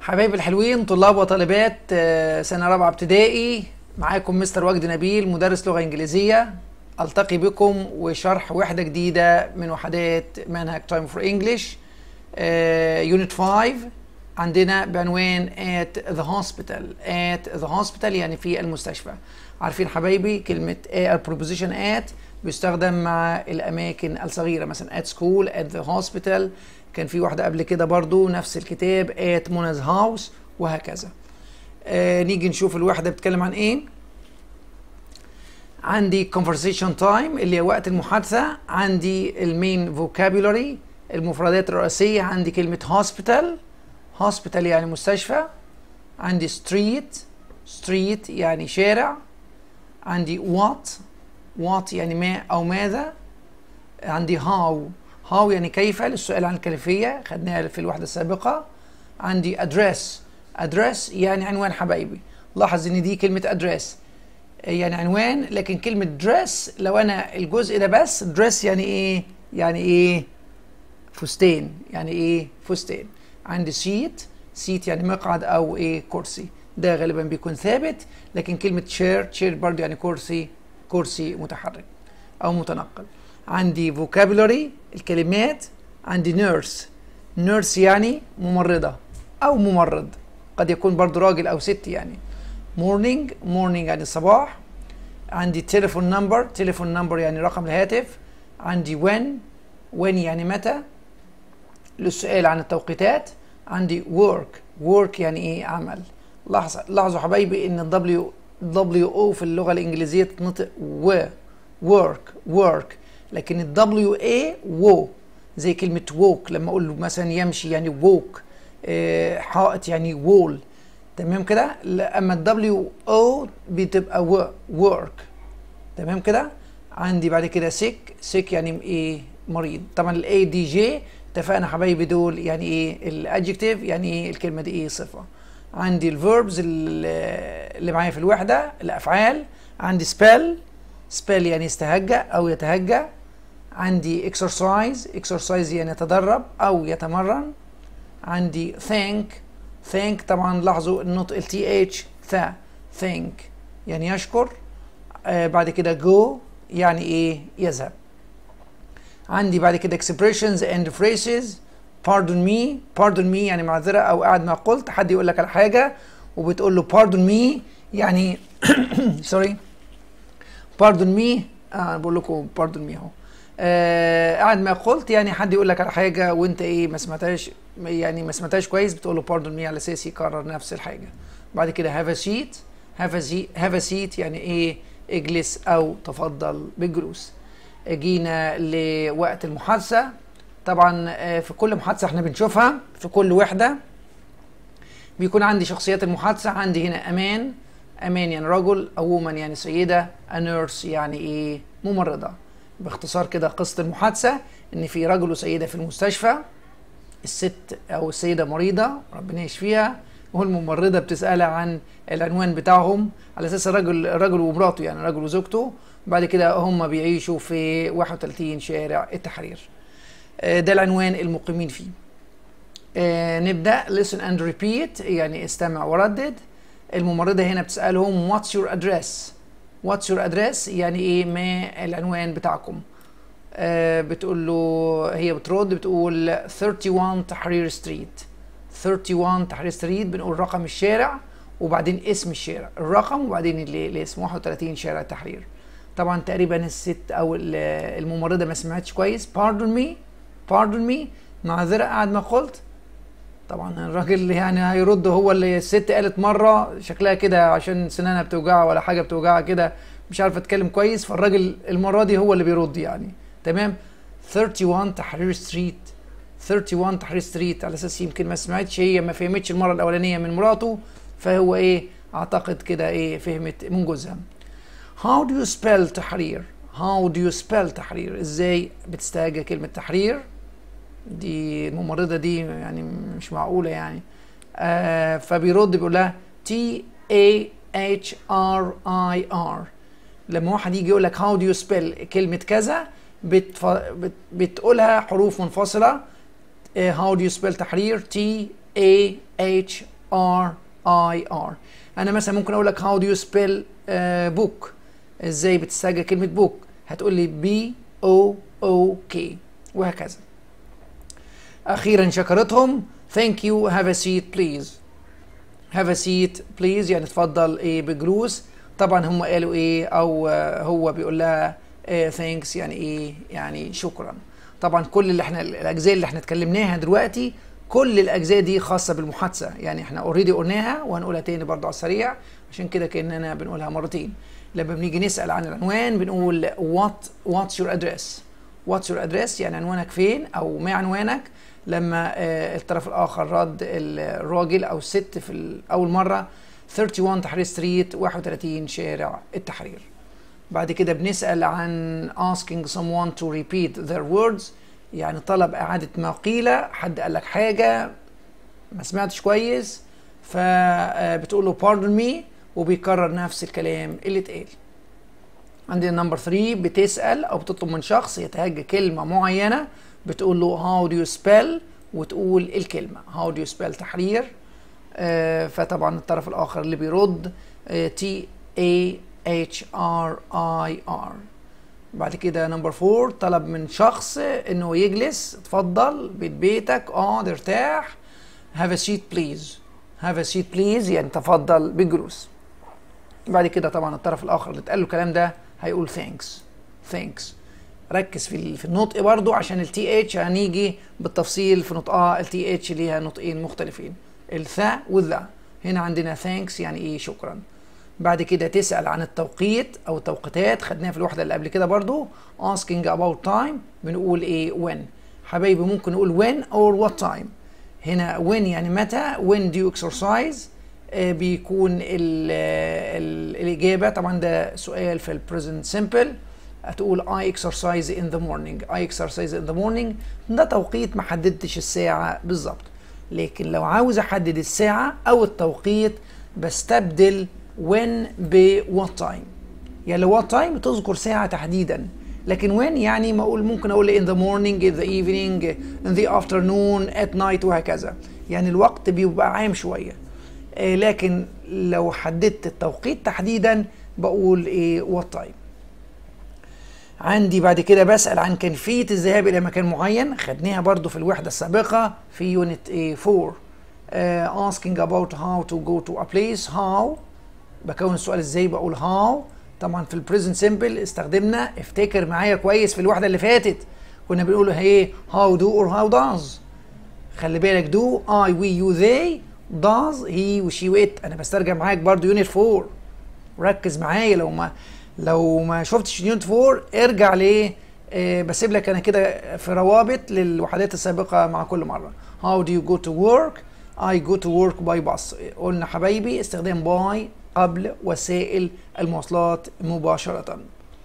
حبايبي الحلوين طلاب وطالبات آه، سنة رابعة ابتدائي معاكم مستر وجدي نبيل مدرس لغة إنجليزية ألتقي بكم وشرح وحدة جديدة من وحدات منهج تايم فور انجلش يونت 5 عندنا بعنوان at the hospital at the hospital يعني في المستشفى عارفين حبايبي كلمة البروبوزيشن at بيستخدم مع الأماكن الصغيرة مثلا at school at the hospital كان في واحدة قبل كده برضو نفس الكتاب at منا's house وهكذا آه نيجي نشوف الوحدة بتتكلم عن ايه عندي conversation time اللي هي وقت المحادثة عندي المين vocabulary المفردات الرئيسية عندي كلمة hospital hospital يعني مستشفى عندي street street يعني شارع عندي what what يعني ما أو ماذا عندي how how يعني كيف للسؤال عن الكيفية خدناها في الوحدة السابقة عندي address address يعني عنوان حبايبي لاحظ ان دي كلمة address يعني عنوان لكن كلمة dress لو انا الجزء ده بس dress يعني ايه يعني ايه فستان يعني ايه فستان عندي seat seat يعني مقعد او ايه كرسي ده غالبا بيكون ثابت لكن كلمة chair chair برضو يعني كرسي كرسي متحرك او متنقل عندي vocabulary الكلمات عندي nurse nurse يعني ممرضة أو ممرض قد يكون برضو راجل أو ست يعني morning morning يعني الصباح عندي تليفون نمبر تليفون نمبر يعني رقم الهاتف عندي when when يعني متى للسؤال عن التوقيتات عندي work work يعني ايه عمل لاحظ لاحظوا حبايبي ان الدبليو دبليو او في اللغه الانجليزيه تتنطق و work work لكن ال WA وو زي كلمة ووك لما أقول له مثلا يمشي يعني ووك آه حائط يعني وول تمام كده أما ال WO بتبقى و work تمام كده عندي بعد كده sick sick يعني إيه مريض طبعا ال A دي جي اتفقنا حبايبي دول يعني إيه الادجكتيف يعني إيه الكلمة دي إيه صفة عندي الفيربز اللي معايا في الوحدة الأفعال عندي spell spell يعني يستهجى أو يتهجى عندي exercise exercise يعني يتدرب أو يتمرن عندي thank thank طبعا لاحظوا النطق ال th ثا thank يعني يشكر آه بعد كده go يعني ايه يذهب عندي بعد كده expressions and phrases pardon me pardon me يعني معذرة أو قاعد ما قلت حد يقول لك على حاجة وبتقول له pardon me يعني sorry pardon me آه بقول لكم pardon me اهو آه قاعد ما قلت يعني حد يقول لك على حاجه وانت ايه ما سمعتهاش يعني ما سمعتهاش كويس بتقول له باردون مي على اساس يكرر نفس الحاجه بعد كده هاف ا سيت هاف ا سيت يعني ايه اجلس او تفضل بالجلوس جينا لوقت المحادثه طبعا آه في كل محادثه احنا بنشوفها في كل وحده بيكون عندي شخصيات المحادثه عندي هنا امان امان يعني رجل او وومن يعني سيده نيرس يعني ايه ممرضه باختصار كده قصة المحادثة إن في رجل وسيدة في المستشفى الست أو السيدة مريضة ربنا يشفيها والممرضة بتسألها عن العنوان بتاعهم على أساس الرجل الرجل ومراته يعني الرجل وزوجته بعد كده هم بيعيشوا في 31 شارع التحرير ده العنوان المقيمين فيه نبدأ listen and repeat يعني استمع وردد الممرضة هنا بتسألهم what's your address واتس يور ادريس يعني ايه ما العنوان بتاعكم آه بتقول له هي بترد بتقول 31 تحرير ستريت 31 تحرير ستريت بنقول رقم الشارع وبعدين اسم الشارع الرقم وبعدين الاسم 31 شارع التحرير طبعا تقريبا الست او الممرضه ما سمعتش كويس pardon me pardon me معذره قاعد ما قلت طبعا الراجل يعني هيرد هو اللي الست قالت مره شكلها كده عشان سنانها بتوجعها ولا حاجه بتوجعها كده مش عارفه تتكلم كويس فالراجل المره دي هو اللي بيرد يعني تمام 31 تحرير ستريت 31 تحرير ستريت على اساس يمكن ما سمعتش هي ما فهمتش المره الاولانيه من مراته فهو ايه اعتقد كده ايه فهمت من جوزها How do you spell تحرير How do you spell تحرير ازاي بتستهجى كلمه تحرير دي الممرضه دي يعني مش معقوله يعني آه فبيرد بيقول لها تي اي اتش ار اي ار لما واحد يجي يقول لك هاو دو يو سبيل كلمه كذا بتف... بت... بتقولها حروف منفصله هاو دو يو سبيل تحرير تي اي اتش ار اي ار انا مثلا ممكن اقول لك how do you spell uh, book ازاي بتسترجع كلمه بوك هتقول لي بي او او كي وهكذا اخيرا شكرتهم thank you have a seat please have a seat please يعني تفضل ايه بجلوس طبعا هم قالوا ايه او آه، هو بيقول لها آه، thanks يعني ايه يعني شكرا طبعا كل اللي احنا الاجزاء اللي احنا اتكلمناها دلوقتي كل الاجزاء دي خاصه بالمحادثه يعني احنا اوريدي قلناها وهنقولها تاني برضو على السريع عشان كده كاننا بنقولها مرتين لما بنيجي نسال عن العنوان بنقول what what's your address what's your address يعني عنوانك فين او ما عنوانك لما آه، الطرف الاخر رد الراجل او الست في ال- اول مره 31 تحرير ستريت 31 شارع التحرير بعد كده بنسال عن asking someone to repeat their words يعني طلب اعاده ما قيل حد قال لك حاجه ما سمعتش كويس فبتقول له pardon me وبيكرر نفس الكلام اللي اتقال عندنا نمبر 3 بتسال او بتطلب من شخص يتهجى كلمه معينه بتقول له how do you spell وتقول الكلمه how do you spell تحرير آه، فطبعا الطرف الاخر اللي بيرد تي اي اتش ار اي ار بعد كده نمبر 4 طلب من شخص انه يجلس اتفضل بيت بيتك اقعد ارتاح have a seat please have a seat please يعني تفضل بالجلوس بعد كده طبعا الطرف الاخر اللي اتقال له الكلام ده هيقول thanks thanks ركز في ال- في النطق برضو عشان التي اتش هنيجي بالتفصيل في نطقها التي اتش ليها نطقين مختلفين الثاء والذا هنا عندنا thanks يعني ايه شكرا بعد كده تسأل عن التوقيت او التوقيتات خدناها في الوحدة اللي قبل كده برضو asking about time بنقول ايه when حبايبي ممكن نقول when or what time هنا when يعني متى when do you exercise آه، بيكون ال ال الإجابة طبعا ده سؤال في البريزنت سيمبل هتقول I exercise in the morning I exercise in the morning ده توقيت ما حددتش الساعة بالظبط لكن لو عاوز أحدد الساعة أو التوقيت بستبدل when ب what time يعني لو what time تذكر ساعة تحديدا لكن when يعني ما اقول ممكن اقول in the morning in the evening in the afternoon at night وهكذا يعني الوقت بيبقى عام شوية آه، لكن لو حددت التوقيت تحديدا بقول ايه what time عندي بعد كده بسأل عن كيفية الذهاب إلى مكان معين خدناها برضو في الوحدة السابقة في يونت 4 uh, asking about how to go to a place how بكون السؤال ازاي بقول how طبعا في البريزنت سيمبل استخدمنا افتكر معايا كويس في الوحدة اللي فاتت كنا بنقول ايه how do or how does خلي بالك do I we you they does he وشي وات انا بسترجع معاك برضو يونت 4 ركز معايا لو ما لو ما شفتش يونت 4 ارجع ليه آه بسيب لك انا كده في روابط للوحدات السابقه مع كل مره how do you go to work I go to work by bus قلنا حبايبي استخدام باي قبل وسائل المواصلات مباشره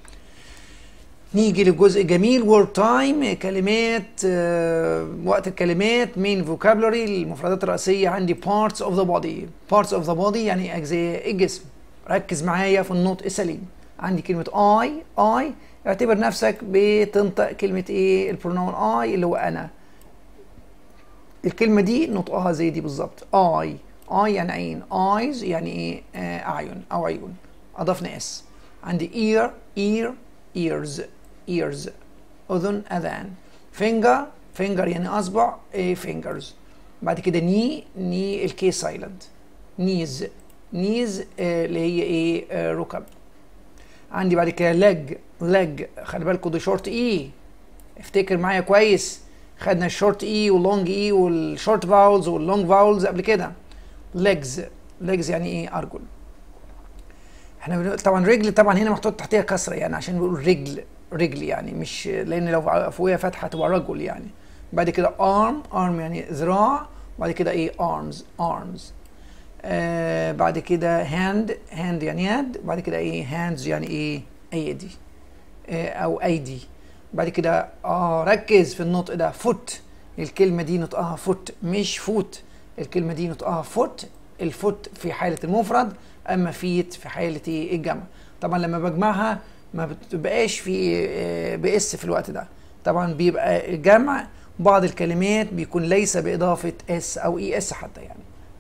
نيجي للجزء الجميل word time كلمات آه، وقت الكلمات main vocabulary المفردات الرئيسية عندي parts of the body parts of the body يعني أجزاء الجسم ركز معايا في النطق السليم عندي كلمة I I اعتبر نفسك بتنطق كلمة ايه البرونون I اللي هو أنا الكلمة دي نطقها زي دي بالظبط I I يعني عين eyes يعني ايه آه، أعين أو عيون أضفنا S عندي ear ear ears ears أذن أذان finger finger يعني أصبع إيه fingers بعد كده knee knee الكي سايلنت knees knees آه، اللي هي ايه آه، ركب عندي بعد كده leg leg خلي بالكوا ده شورت اي افتكر معايا كويس خدنا الشورت اي واللونج اي والشورت فاولز واللونج فاولز قبل كده legs legs يعني ايه ارجل احنا بنقول طبعا رجل طبعا هنا محطوط تحتها كسره يعني عشان بنقول رجل رجل يعني مش لان لو فوقيها فتحه تبقى رجل يعني بعد كده arm arm يعني ذراع بعد كده ايه arms arms آه بعد كده hand hand يعني يد بعد كده ايه hands يعني ايه ايدي آه او ايدي بعد كده اه ركز في النطق ده فوت الكلمه دي نطقها فوت مش فوت الكلمه دي نطقها فوت الفوت في حاله المفرد اما فيت في حاله ايه الجمع طبعا لما بجمعها ما بتبقاش في آه، باس في الوقت ده طبعا بيبقى الجمع بعض الكلمات بيكون ليس باضافه اس او اي اس حتى يعني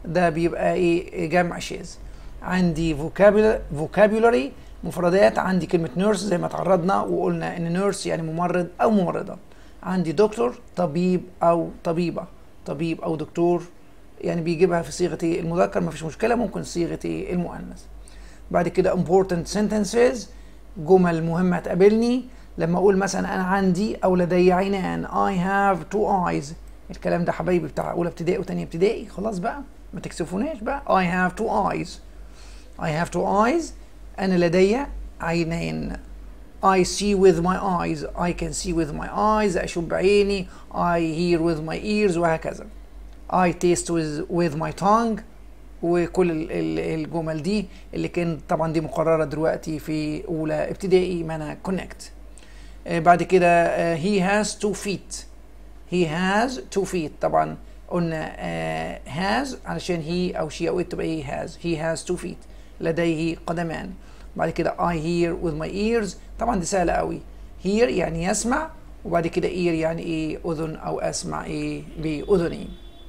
ده بيبقى ايه جمع شاذ عندي vocabulary مفردات عندي كلمة نيرس زي ما تعرضنا وقلنا ان نيرس يعني ممرض او ممرضة عندي دكتور طبيب او طبيبة طبيب او دكتور يعني بيجيبها في صيغة المذكر مفيش مشكلة ممكن صيغة المؤنث بعد كده important sentences جمل مهمة تقابلني لما اقول مثلا انا عندي او لدي عينان I have two eyes الكلام ده حبايبي بتاع اولى ابتدائي وثانيه ابتدائي خلاص بقى ما تكسفوناش بقى I have two eyes I have two eyes انا لدي عينين I see with my eyes I can see with my eyes أشوف بعيني I hear with my ears وهكذا I taste with, with my tongue وكل ال- ال- الجمل دي اللي كان طبعا دي مقررة دلوقتي في أولى ابتدائي معناها connect آه، بعد كده آه، he has two feet he has two feet طبعا قلنا آه، has علشان he أو she أو it تبقى he has he has two feet لديه قدمان بعد كده I hear with my ears طبعا دي سهلة قوي hear يعني يسمع وبعد كده ear يعني ايه أذن أو أسمع ايه بأذني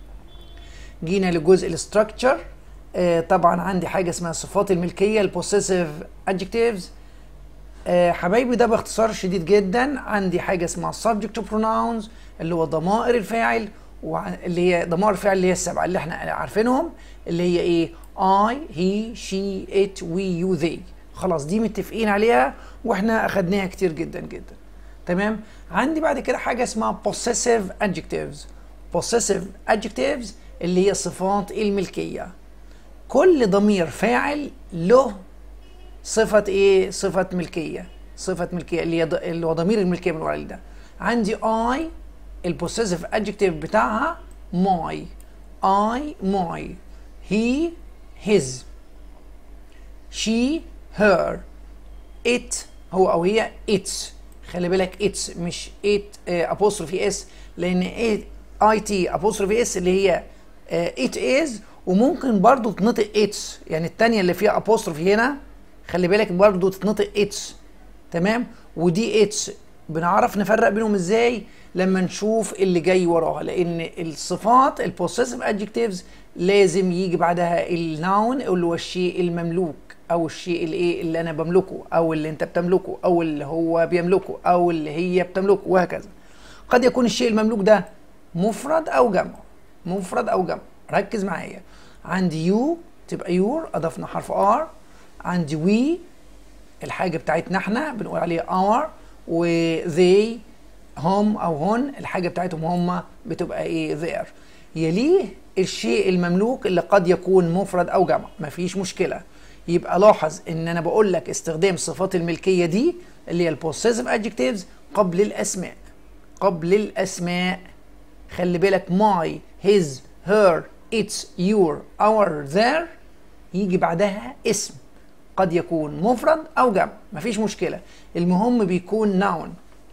جينا لجزء الاستراكشر آه طبعا عندي حاجه اسمها صفات الملكيه البوسيسيف ادجكتيفز آه حبايبي ده باختصار شديد جدا عندي حاجه اسمها subject pronouns اللي هو ضمائر الفاعل وع- اللي هي ضمائر الفاعل اللي هي السبعه اللي احنا عارفينهم اللي هي ايه I he she it we you they خلاص دي متفقين عليها واحنا اخدناها كتير جدا جدا تمام عندي بعد كده حاجه اسمها possessive adjectives possessive adjectives اللي هي صفات الملكيه كل ضمير فاعل له صفة ايه؟ صفة ملكية صفة ملكية اللي هي ض- اللي هو ضمير الملكية بنقول عليه ده عندي I البوسيسيف adjective بتاعها my I my he his she her it هو او هي its خلي بالك its مش it apostrophe s لان اي تي apostrophe s اللي هي آه، it is وممكن برضو تنطق its يعني التانية اللي فيها apostrophe هنا خلي بالك برضو تتنطق its تمام ودي its بنعرف نفرق بينهم ازاي لما نشوف اللي جاي وراها لان الصفات البوسيسيف adjectives لازم يجي بعدها الناون اللي هو الشيء المملوك او الشيء اللي ايه اللي انا بملكه او اللي انت بتملكه او اللي هو بيملكه او اللي هي بتملكه وهكذا قد يكون الشيء المملوك ده مفرد او جمع مفرد او جمع ركز معايا عندي يو تبقى يور اضفنا حرف ار عندي وي الحاجه بتاعتنا احنا بنقول عليها اور و they هم او هن الحاجه بتاعتهم هم بتبقى ايه their يليه الشيء المملوك اللي قد يكون مفرد او جمع مفيش مشكله يبقى لاحظ ان انا بقول لك استخدام صفات الملكيه دي اللي هي البوسيسيف adjectives قبل الاسماء قبل الاسماء خلي بالك my his her its your our their يجي بعدها اسم قد يكون مفرد او جمع مفيش مشكله المهم بيكون noun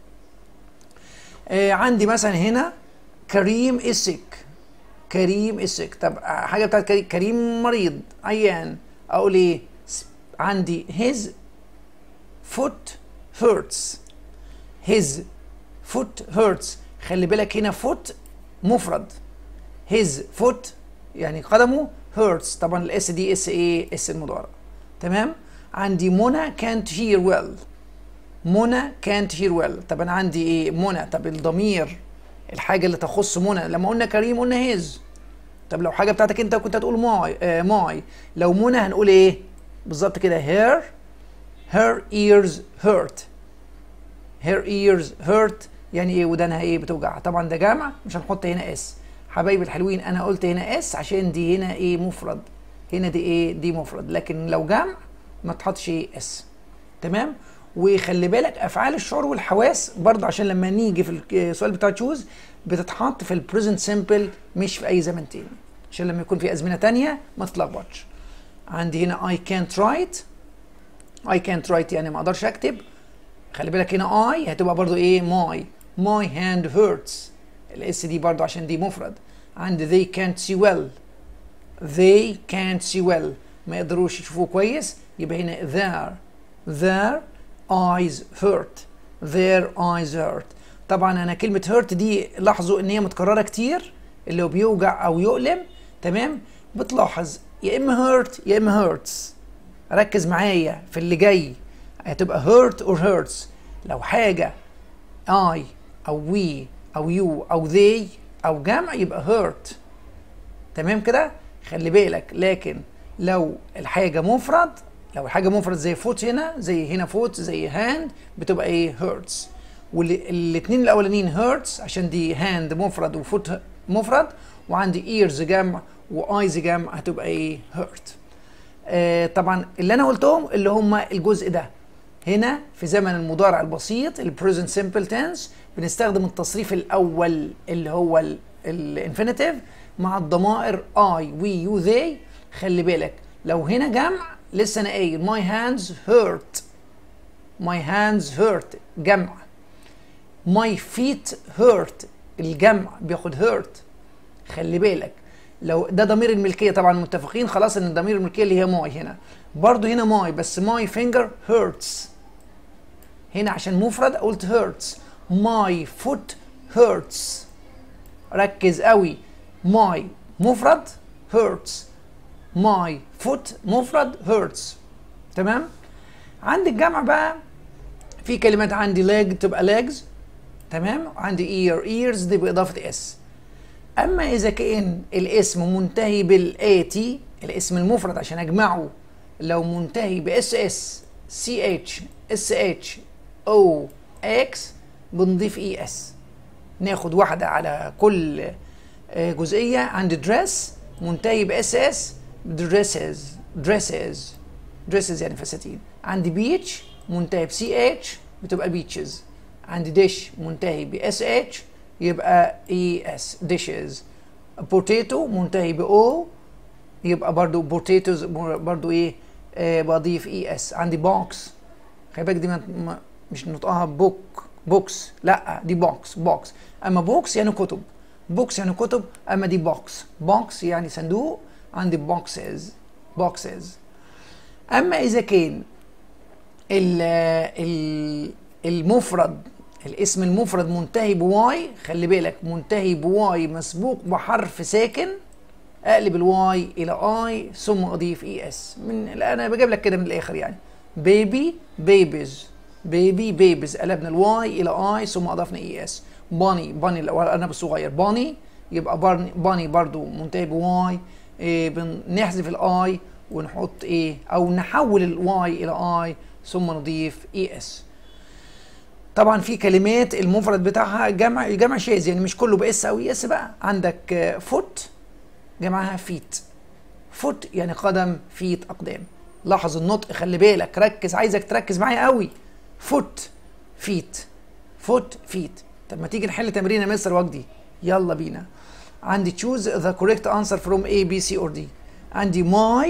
آه عندي مثلا هنا كريم is sick كريم is sick طب آه، حاجه بتاعت كريم كريم مريض عيان اقول ايه س- عندي his foot hurts his foot hurts خلي بالك هنا foot مفرد his foot يعني قدمه hurts طبعا الاس دي اس ايه اس المضارع تمام عندي منى can't hear well منى can't hear well طب انا عندي ايه منى طب الضمير الحاجه اللي تخص منى لما قلنا كريم قلنا هيز طب لو حاجه بتاعتك انت كنت هتقول ماي آه ماي لو منى هنقول ايه بالظبط كده her her ears hurt her ears hurt يعني ايه ودانها ايه بتوجع طبعا ده جمع مش هنحط هنا اس حبايبي الحلوين انا قلت هنا اس عشان دي هنا ايه مفرد هنا دي ايه دي مفرد لكن لو جمع ما تحطش ايه اس تمام وخلي بالك افعال الشعور والحواس برضه عشان لما نيجي في السؤال بتاع تشوز بتتحط في البريزنت سيمبل مش في اي زمن تاني عشان لما يكون في ازمنه تانية ما تتلخبطش عندي هنا I can't write I can't write يعني ما اقدرش اكتب خلي بالك هنا I هتبقى برضو ايه my my hand hurts الاس دي برضو عشان دي مفرد عندي they can't see well they can't see well ما يقدروش يشوفوه كويس يبقى هنا their their eyes hurt their eyes hurt طبعا انا كلمة hurt دي لاحظوا ان هي متكررة كتير اللي هو بيوجع او يؤلم تمام بتلاحظ يا اما hurt يا اما hurts ركز معايا في اللي جاي هتبقى hurt or hurts لو حاجة I أو we أو you أو they أو جمع يبقى hurt تمام كده خلي بالك لكن لو الحاجة مفرد لو الحاجة مفرد زي فوت هنا زي هنا فوت زي هاند بتبقى ايه hurts والاثنين الاولانيين هيرتس عشان دي هاند مفرد وفوت مفرد وعندي ايرز جمع وايز جمع هتبقى ايه هيرت آه طبعا اللي انا قلتهم اللي هم الجزء ده هنا في زمن المضارع البسيط البريزنت سمبل تنس بنستخدم التصريف الاول اللي هو الانفينيتيف مع الضمائر اي وي يو ذي خلي بالك لو هنا جمع لسه انا قايل ماي هاندز هيرت ماي هاندز هيرت جمع ماي فيت هيرت الجمع بياخد هيرت خلي بالك لو ده ضمير الملكيه طبعا متفقين خلاص ان ضمير الملكيه اللي هي ماي هنا برضو هنا ماي بس ماي فينجر هيرتس هنا عشان مفرد قلت هيرتس ماي فوت هيرتس ركز قوي ماي مفرد هيرتس ماي فوت مفرد هيرتس تمام عند الجمع بقى في كلمات عندي leg تبقى legs تمام عندي ear ears دي بإضافة اس أما إذا كان الاسم منتهي بالآتي الاسم المفرد عشان أجمعه لو منتهي باس اس سي اتش اس اتش او اكس بنضيف اي اس ناخد واحدة على كل جزئية عند دريس منتهي باس اس دريسز دريسز دريسز يعني فساتين عندي بيتش منتهي بسي اتش بتبقى بيتشز عندي ديش منتهي باس اتش يبقى اي اس ديشز بوتيتو منتهي باو يبقى برضو بوتيتوز برضو ايه آه بضيف اي اس عندي بوكس خلي بالك دي ما مش نطقها بوك بوكس لا دي بوكس بوكس اما بوكس يعني كتب بوكس يعني كتب اما دي بوكس بوكس يعني صندوق عندي بوكسز بوكسز اما اذا كان ال ال المفرد الاسم المفرد منتهي بواي خلي بالك منتهي بواي مسبوق بحرف ساكن اقلب الواي الى اي ثم اضيف اي اس من انا بجيب لك كده من الاخر يعني بيبي بيبيز بيبي بيبيز قلبنا الواي الى اي ثم اضفنا اي اس باني باني الارنب الصغير باني يبقى باني باني برضو منتهي بواي إيه بنحذف الاي ونحط ايه او نحول الواي الى اي ثم نضيف اي اس طبعا في كلمات المفرد بتاعها جمع جمع شاذ يعني مش كله باس او اس بقى عندك فوت جمعها فيت فوت يعني قدم فيت اقدام لاحظ النطق خلي بالك ركز عايزك تركز معايا قوي فوت فيت فوت فيت طب ما تيجي نحل تمرين يا مستر وجدي يلا بينا عندي choose the correct answer from A B C or D عندي my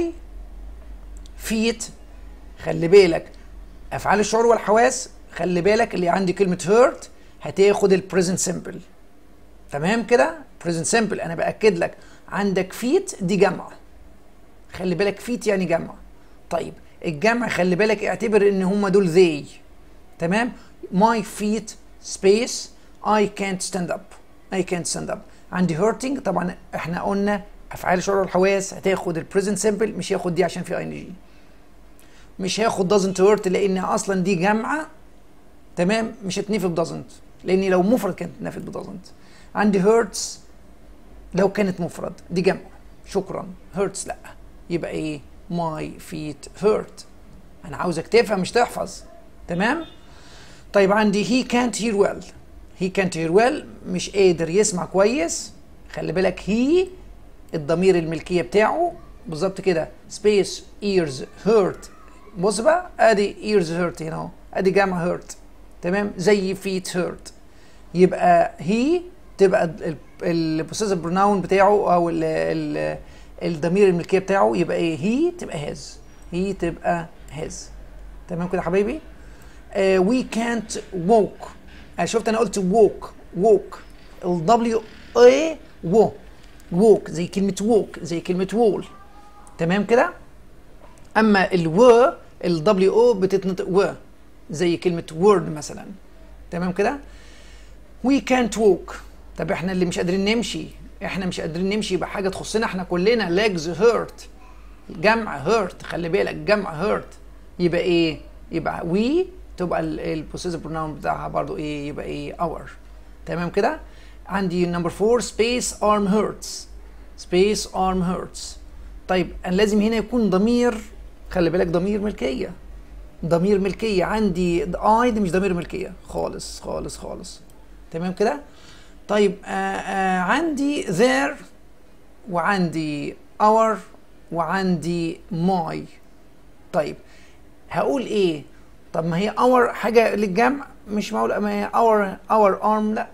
feet خلي بالك افعال الشعور والحواس خلي بالك اللي عندي كلمة hurt هتاخد البريزنت سمبل تمام كده بريزنت سمبل انا باكد لك عندك فيت دي جمع خلي بالك فيت يعني جمع طيب الجمع خلي بالك اعتبر ان هم دول they تمام my feet space I can't stand up I can't stand up عندي hurting طبعا احنا قلنا افعال الشعور والحواس هتاخد البريزنت سمبل مش هياخد دي عشان في اي ان جي مش هياخد doesn't hurt لان اصلا دي جامعه تمام مش هتنفي doesn't لان لو مفرد كانت تنفي doesn't عندي hurts لو كانت مفرد دي جمع شكرا hurts لا يبقى ايه my feet hurt انا عاوزك تفهم مش تحفظ تمام طيب عندي he can't hear well he can't hear well مش قادر يسمع كويس خلي بالك he الضمير الملكية بتاعه بالظبط كده space ears hurt بص بقى ادي ears hurt هنا اهو ادي جمع hurt تمام زي feet hurt يبقى he تبقى البوسيسيف بروناون بتاعه او ال ال الضمير الملكيه بتاعه يبقى ايه هي تبقى هيز هي تبقى هيز تمام كده يا حبايبي وي كانت ووك شفت انا قلت ووك ووك الدبليو اي وو ووك زي كلمه ووك زي كلمه وول تمام كده اما الو الدبليو او بتتنطق و زي كلمه وورد مثلا تمام كده وي كانت ووك طب احنا اللي مش قادرين نمشي احنا مش قادرين نمشي يبقى حاجه تخصنا احنا كلنا legs hurt جمع hurt خلي بالك جمع hurt يبقى ايه يبقى we تبقى البوسيسيف بروناون بتاعها برضو ايه يبقى ايه our تمام كده عندي نمبر 4 space arm hurts space arm hurts طيب انا لازم هنا يكون ضمير خلي بالك ضمير ملكيه ضمير ملكيه عندي اي دي مش ضمير ملكيه خالص خالص خالص تمام كده طيب آآ آآ عندي there وعندي our وعندي my طيب هقول ايه طب ما هي our حاجه للجمع مش معقول ما هي our our arm لا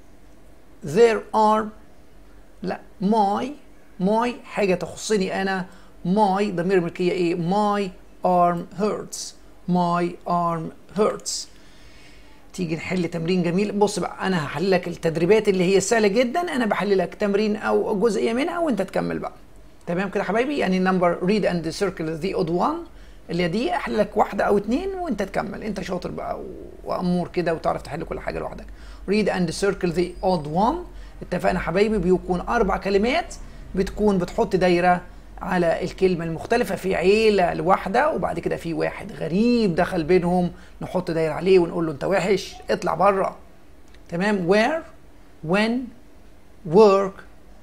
their arm لا my my حاجه تخصني انا my ضمير ملكيه ايه my arm hurts my arm hurts تيجي نحل تمرين جميل بص بقى انا هحل لك التدريبات اللي هي سهله جدا انا بحل لك تمرين او جزئيه منها وانت تكمل بقى تمام كده يا حبايبي يعني نمبر ريد اند سيركل ذا اود 1 اللي دي احل لك واحده او اتنين وانت تكمل انت شاطر بقى وامور كده وتعرف تحل كل حاجه لوحدك ريد اند سيركل ذا اود 1 اتفقنا حبايبي بيكون اربع كلمات بتكون بتحط دايره على الكلمة المختلفة في عيلة الواحدة وبعد كده في واحد غريب دخل بينهم نحط دايرة عليه ونقول له انت وحش اطلع بره تمام where when work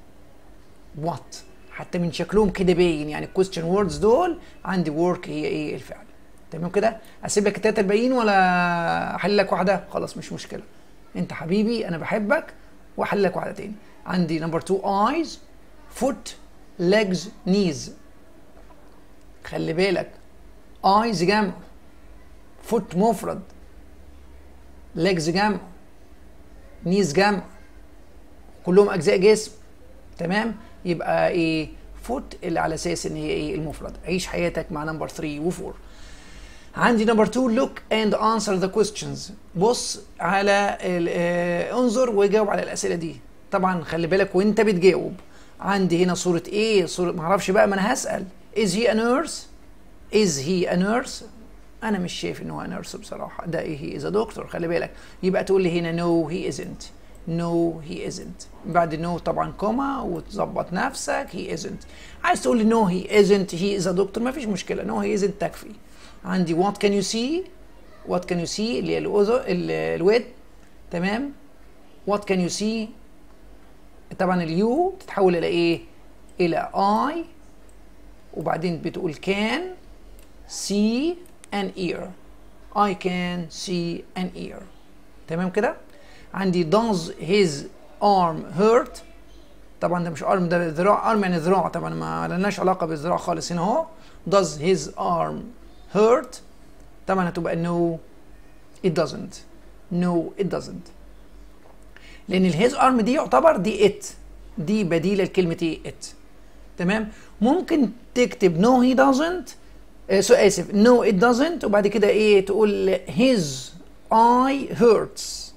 what حتى من شكلهم كده باين يعني question words دول عندي work هي ايه الفعل تمام كده اسيب لك التلاته الباقيين ولا احل لك واحده خلاص مش مشكله انت حبيبي انا بحبك واحل لك واحده تاني عندي نمبر 2 eyes foot legs knees خلي بالك eyes جمع foot مفرد legs جمع knees جمع كلهم اجزاء جسم تمام يبقى ايه foot اللي على اساس ان هي ايه المفرد عيش حياتك مع نمبر 3 و4 عندي نمبر 2 look and answer the questions بص على انظر وجاوب على الاسئله دي طبعا خلي بالك وانت بتجاوب عندي هنا صورة ايه؟ صورة معرفش بقى ما انا هسأل is he a nurse؟ is he a nurse؟ انا مش شايف ان هو نيرس بصراحة ده ايه he is a doctor خلي بالك يبقى تقول لي هنا no he isn't no he isn't بعد no طبعا كوما وتظبط نفسك he isn't عايز تقول لي no he isn't he is a doctor ما فيش مشكلة no he isn't تكفي عندي what can you see what can you see اللي هي الأذن الود تمام what can you see طبعا اليو تتحول الى ايه الى اي وبعدين بتقول can see an ear I can see an ear تمام كده عندي does his arm hurt طبعا ده مش arm ده ذراع arm يعني ذراع طبعا ما لناش علاقه بالذراع خالص هنا اهو does his arm hurt طبعا هتبقى no it doesn't no it doesn't لان الهيز ارم دي يعتبر دي ات دي بديله لكلمه ايه ات تمام ممكن تكتب نو هي دازنت سو اسف نو ات دازنت وبعد كده ايه تقول هيز اي هيرتس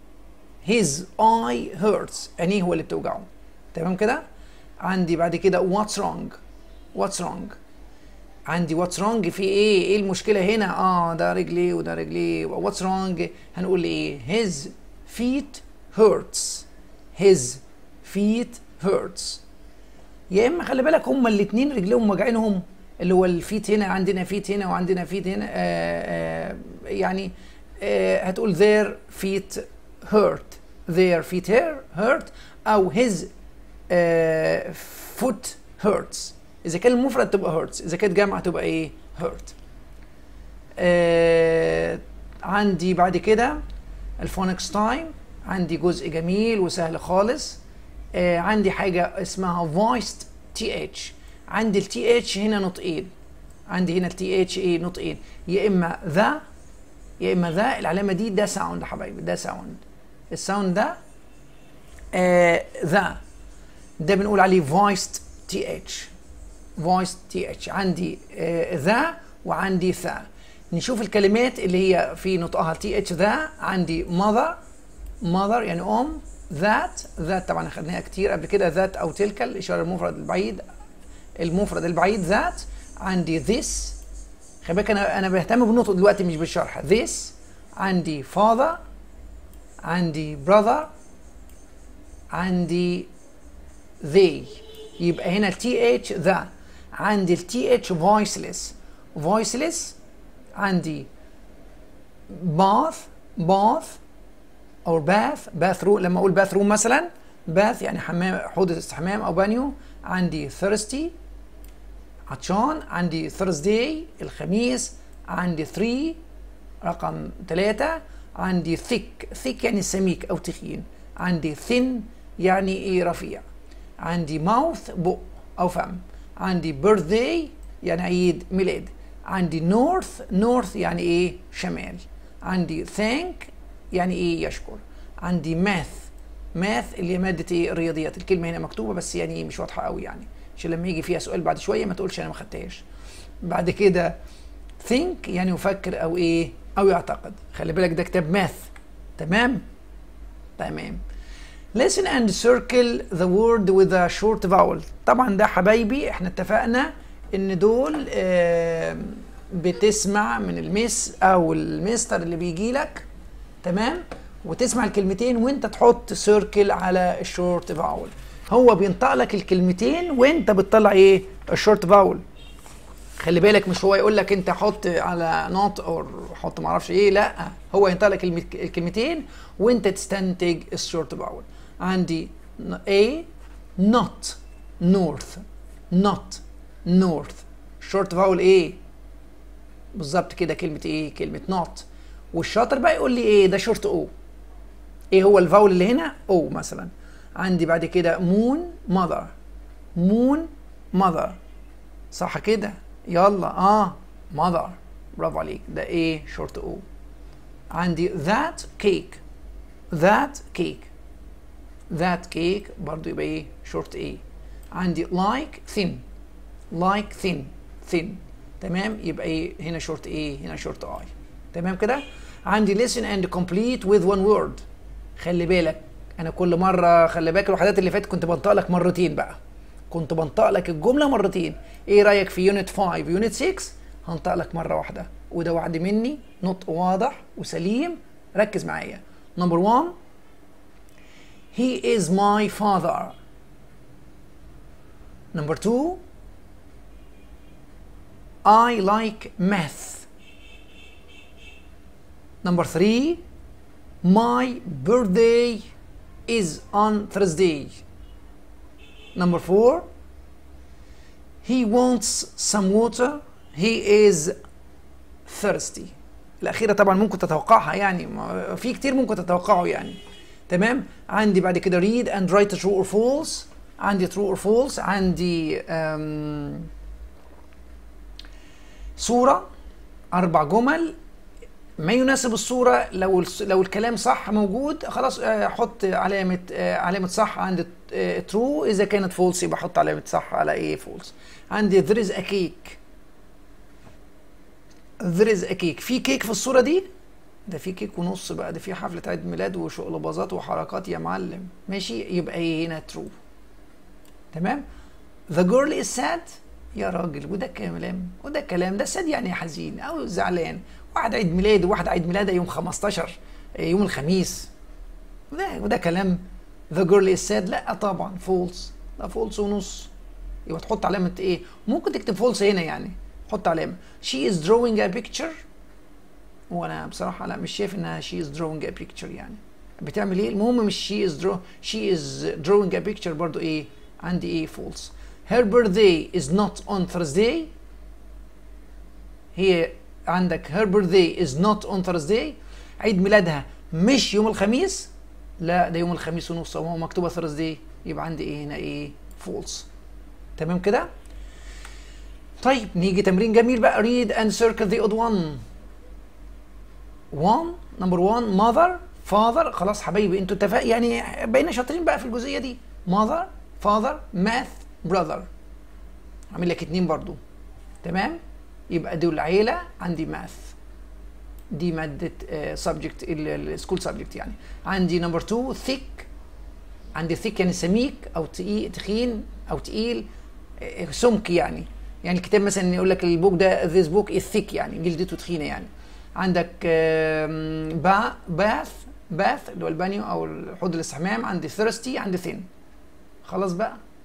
هيز اي هيرتس عينيه هو اللي بتوجعه تمام كده عندي بعد كده واتس رونج واتس رونج عندي واتس رونج في ايه ايه المشكله هنا اه ده رجليه وده رجليه واتس رونج هنقول ايه هيز فيت hurts his feet hurts يا اما خلي بالك هما الاثنين رجليهم وجعينهم اللي هو الفيت هنا عندنا فيت هنا وعندنا فيت هنا آآ آآ يعني آآ هتقول their feet hurt their feet hurt او his foot hurts اذا كان المفرد تبقى hurts اذا كانت جمع تبقى ايه hurt عندي بعد كده الفونكس تايم عندي جزء جميل وسهل خالص آه عندي حاجة اسمها voiced TH عندي ال TH هنا نطقين عندي هنا ال TH ايه نطقين يا اما ذا يا اما ذا العلامة دي ده ساوند يا حبايبي ده ساوند الساوند ده آه ذا ده بنقول عليه voiced TH voiced TH عندي آه ذا وعندي ثا نشوف الكلمات اللي هي في نطقها TH ذا عندي mother mother يعني ام ذات ذات طبعا اخذناها كتير قبل كده ذات او تلك الاشاره المفرد البعيد المفرد البعيد ذات عندي this خلي بالك انا انا بهتم بالنطق دلوقتي مش بالشرح this عندي father عندي brother عندي they يبقى هنا ال th the عندي ال th voiceless voiceless عندي bath bath او باث باث روم لما اقول باث روم مثلا باث يعني حمام حوض استحمام او بانيو عندي thirsty عطشان عندي Thursday الخميس عندي 3 رقم 3 عندي thick thick يعني سميك او تخين عندي thin يعني ايه رفيع عندي mouth بق او فم عندي birthday يعني عيد ميلاد عندي north north يعني ايه شمال عندي thank يعني ايه يشكر عندي math math اللي هي ماده ايه الرياضيات الكلمه هنا مكتوبه بس يعني مش واضحه قوي يعني عشان لما يجي فيها سؤال بعد شويه ما تقولش انا ما خدتهاش بعد كده think يعني يفكر او ايه او يعتقد خلي بالك ده كتاب ماث تمام تمام listen and circle the word with a short vowel طبعا ده حبايبي احنا اتفقنا ان دول آه بتسمع من المس او المستر اللي بيجي لك تمام وتسمع الكلمتين وانت تحط سيركل على الشورت فاول هو بينطق لك الكلمتين وانت بتطلع ايه الشورت فاول خلي بالك مش هو يقول لك انت حط على نوت او حط ما اعرفش ايه لا هو ينطق لك الكلمتين وانت تستنتج الشورت فاول عندي A not north not north شورت فاول ايه بالظبط كده كلمة ايه كلمة not والشاطر بقى يقول لي ايه ده شورت او ايه هو الفاول اللي هنا او مثلا عندي بعد كده مون ماذر مون ماذر صح كده يلا اه ماذر برافو عليك ده ايه شورت او عندي ذات كيك ذات كيك ذات كيك برضو يبقى ايه شورت ايه عندي لايك ثين لايك ثين ثين تمام يبقى ايه هنا شورت ايه هنا شورت اي تمام كده عندي listen and complete with one word خلي بالك انا كل مره خلي بالك الوحدات اللي فاتت كنت بنطق لك مرتين بقى كنت بنطق لك الجمله مرتين ايه رايك في يونت 5 يونت 6 هنطق لك مره واحده وده وعد مني نطق واضح وسليم ركز معايا نمبر 1 he is my father number 2 I like math number 3 my birthday is on Thursday. Number four, he wants some water. He is thirsty. الأخيرة طبعا ممكن تتوقعها يعني في كتير ممكن تتوقعه يعني تمام عندي بعد كده read and write true or false عندي true or false عندي um, صورة أربع جمل ما يناسب الصورة لو لو الكلام صح موجود خلاص احط علامة علامة صح عند ترو إذا كانت فولس يبقى احط علامة صح على إيه فولس عندي there is a cake there is a cake في كيك في الصورة دي ده في كيك ونص بقى ده في حفلة عيد ميلاد وشقلباظات وحركات يا معلم ماشي يبقى ايه هنا ترو تمام the girl is sad يا راجل وده كلام وده كلام ده ساد يعني حزين او زعلان واحد عيد ميلاد وواحد عيد ميلادها يوم 15 يوم الخميس وده وده كلام ذا جيرل از ساد لا طبعا فولس ده فولس ونص يبقى تحط علامة ايه ممكن تكتب فولس هنا يعني حط علامة she is drawing a picture وانا بصراحة لا مش شايف انها she is drawing a picture يعني بتعمل ايه المهم مش she is draw she is drawing a picture برضو ايه عندي ايه false her birthday is not on Thursday هي عندك her birthday is not on Thursday عيد ميلادها مش يوم الخميس لا ده يوم الخميس ونص وهو مكتوبه Thursday يبقى عندي ايه هنا ايه false تمام كده طيب نيجي تمرين جميل بقى read and circle the odd one one number one mother father خلاص حبايبي انتوا اتفق يعني بقينا شاطرين بقى في الجزئيه دي mother father math brother عامل لك اتنين برضو تمام يبقى دول عيلة عندي ماث دي مادة سبجكت السكول سبجكت يعني عندي نمبر 2 ثيك عندي ثيك يعني سميك او تقيل تخين او تقيل سمك يعني يعني الكتاب مثلا يقول لك البوك ده ذيس بوك از ثيك يعني جلدته تخينه يعني عندك با باث باث اللي هو البانيو او حوض الاستحمام عندي ثيرستي عندي ثين خلاص بقى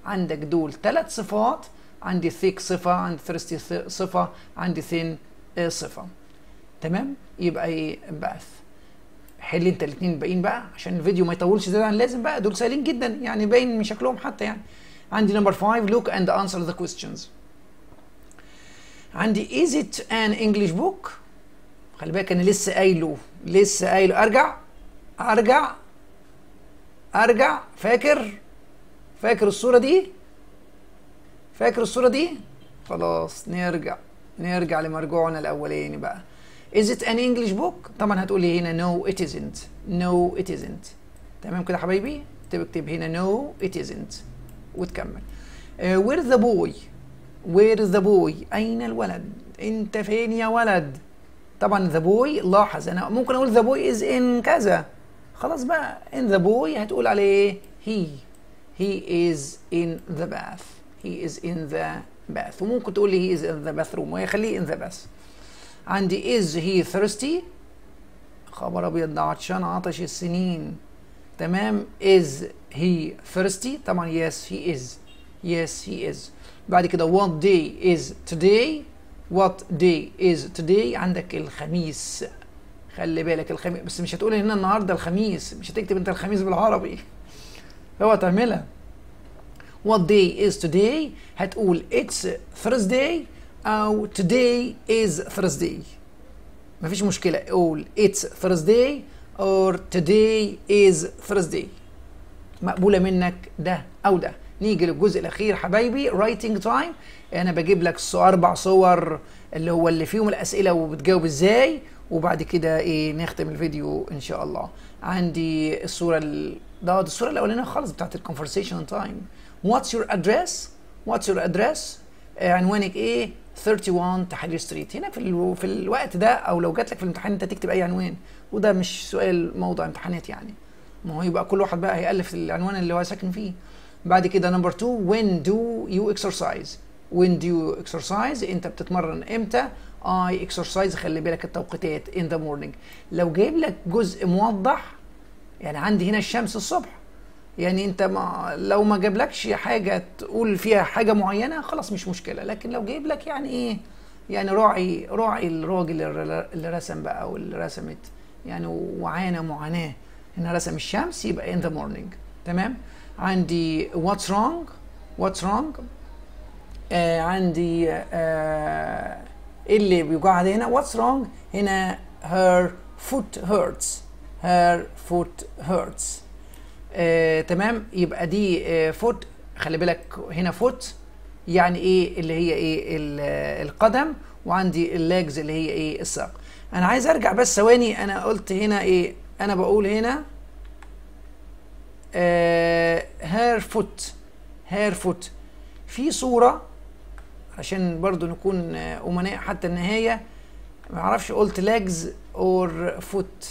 عندك دول ثلاث صفات عندي thick صفة عندي thirsty صفة عندي thin صفة تمام يبقى ايه باث حل انت الاثنين الباقيين بقى عشان الفيديو ما يطولش زياده عن اللازم بقى دول سهلين جدا يعني باين من شكلهم حتى يعني عندي نمبر 5 look and answer the questions عندي is it an English book خلي بالك انا لسه قايله لسه قايله ارجع ارجع ارجع فاكر فاكر الصوره دي فاكر الصوره دي خلاص نرجع نرجع لمرجوعنا الاولاني بقى is it an English book طبعا هتقولي هنا no it isn't no it isn't تمام كده حبايبي تكتب هنا no it isn't وتكمل uh, where the boy where the boy اين الولد انت فين يا ولد طبعا the boy لاحظ انا ممكن اقول the boy is in كذا خلاص بقى in the boy هتقول عليه he he is in the bath he is in the bath وممكن تقول لي he is in the bathroom ويخليه in the bath عندي is he thirsty خبر ابيض ده عطشان عطش السنين تمام is he thirsty طبعا yes he is yes he is بعد كده what day is today what day is today عندك الخميس خلي بالك الخميس بس مش هتقول هنا النهارده الخميس مش هتكتب انت الخميس بالعربي هو تعملها what day is today هتقول it's Thursday أو today is Thursday مفيش مشكلة قول it's Thursday or today is Thursday مقبولة منك ده أو ده نيجي للجزء الأخير حبايبي writing time أنا بجيب لك أربع صور اللي هو اللي فيهم الأسئلة وبتجاوب إزاي وبعد كده إيه نختم الفيديو إن شاء الله عندي الصورة ال... ده الصورة الأولانية خالص بتاعت الكونفرسيشن تايم What's your address? What's your address? آه عنوانك ايه؟ 31 تحرير ستريت هنا في ال... في الوقت ده او لو جات لك في الامتحان انت تكتب اي عنوان وده مش سؤال موضوع امتحانات يعني ما هو يبقى كل واحد بقى هيألف العنوان اللي هو ساكن فيه بعد كده نمبر 2 when do you exercise when do you exercise انت بتتمرن امتى I exercise خلي بالك التوقيتات in the morning لو جايب لك جزء موضح يعني عندي هنا الشمس الصبح يعني انت ما لو ما جابلكش حاجه تقول فيها حاجه معينه خلاص مش مشكله لكن لو جايب لك يعني ايه يعني راعي راعي الراجل اللي رسم بقى او اللي رسمت يعني وعانى معاناه هنا رسم الشمس يبقى in the morning تمام عندي what's wrong what's wrong آه عندي آه ايه اللي بيوجعها هنا what's wrong هنا her foot hurts her foot hurts آه تمام يبقى دي آه فوت خلي بالك هنا فوت يعني ايه اللي هي ايه القدم وعندي الليجز اللي هي ايه الساق انا عايز ارجع بس ثواني انا قلت هنا ايه انا بقول هنا هير فوت هير فوت في صورة عشان برضو نكون أمناء حتى النهاية ما اعرفش قلت legs اور فوت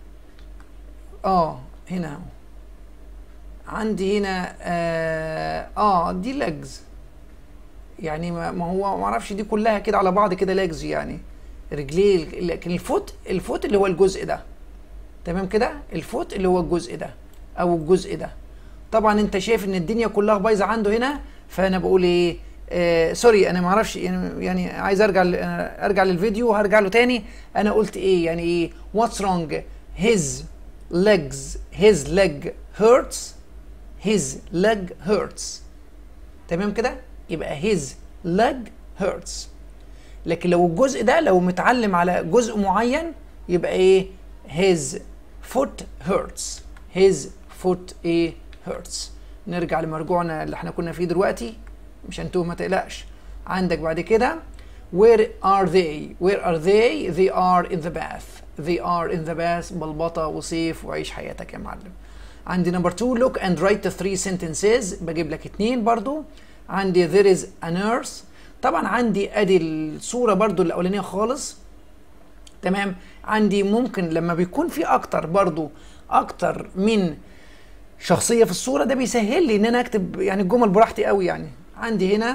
اه هنا اهو عندي هنا اه, آه دي ليجز يعني ما هو ما اعرفش دي كلها كده على بعض كده ليجز يعني رجليه لكن الفوت الفوت اللي هو الجزء ده تمام كده الفوت اللي هو الجزء ده او الجزء ده طبعا انت شايف ان الدنيا كلها بايظه عنده هنا فانا بقول ايه آه سوري انا ما اعرفش يعني, يعني عايز ارجع ارجع للفيديو وهرجع له تاني انا قلت ايه يعني ايه واتس wrong his legs his leg hurts his leg hurts تمام كده يبقى his leg hurts لكن لو الجزء ده لو متعلم على جزء معين يبقى ايه his foot hurts his foot ايه hurts نرجع لمرجوعنا اللي احنا كنا فيه دلوقتي مش هنتوه ما تقلقش عندك بعد كده where are they where are they they are in the bath they are in the bath بلبطة وصيف وعيش حياتك يا معلم عندي نمبر 2 look and write the three sentences بجيب لك اتنين برضو عندي there is a nurse طبعا عندي ادي الصورة برضو الاولانية خالص تمام عندي ممكن لما بيكون في اكتر برضو اكتر من شخصيه في الصوره ده بيسهل لي ان انا اكتب يعني الجمل براحتي قوي يعني عندي هنا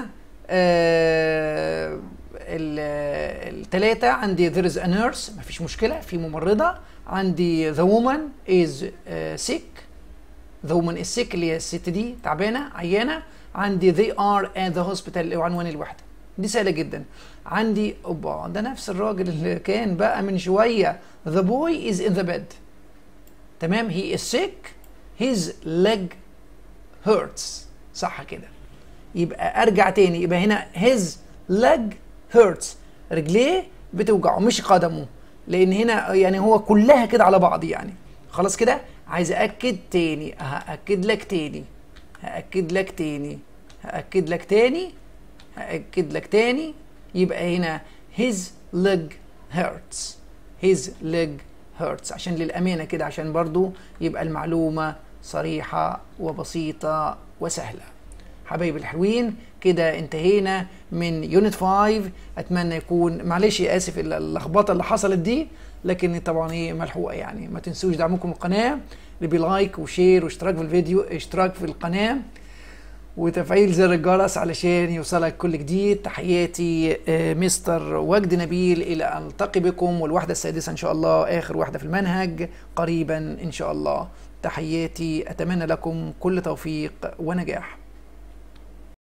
آه الثلاثه عندي there is a nurse مفيش مشكله في ممرضه عندي the woman is uh, sick the woman is sick اللي هي الست دي تعبانه عيانه عندي they are at the hospital اللي هو عنوان الوحده دي سهله جدا عندي اوبا ده نفس الراجل اللي كان بقى من شويه the boy is in the bed تمام he is sick his leg hurts صح كده يبقى ارجع تاني يبقى هنا his leg hurts رجليه بتوجعه مش قدمه لان هنا يعني هو كلها كده على بعض يعني خلاص كده عايز اكد تاني هاكد لك تاني هاكد لك تاني هاكد لك تاني هاكد لك تاني يبقى هنا his leg hurts his leg hurts عشان للامانه كده عشان برضو يبقى المعلومه صريحه وبسيطه وسهله حبايبي الحلوين كده انتهينا من يونت 5 اتمنى يكون معلش اسف اللخبطه اللي حصلت دي لكن طبعا ايه ملحوقه يعني ما تنسوش دعمكم القناه اللي بلايك وشير واشتراك في الفيديو اشتراك في القناه وتفعيل زر الجرس علشان يوصلك كل جديد تحياتي مستر وجد نبيل الى ان التقي بكم والوحده السادسه ان شاء الله اخر وحده في المنهج قريبا ان شاء الله تحياتي اتمنى لكم كل توفيق ونجاح